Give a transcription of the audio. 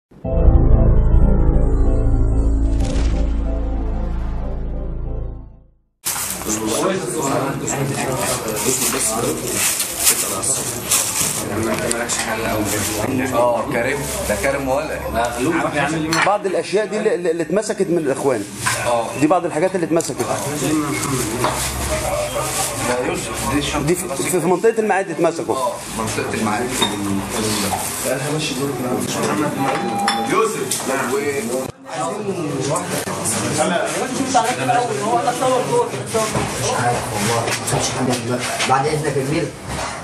اه كريم ده كريم ولا بعض الاشياء دي اللي, اللي اتمسكت من الاخوان اه دي بعض الحاجات اللي اتمسكت ده يوسف دي الشنطه دي في, في في منطقه المعادي اتمسكوا اه منطقه المعادي يوسف و مش عارف والله ما كانش حد دلوقتي بعد اذنك يا كبير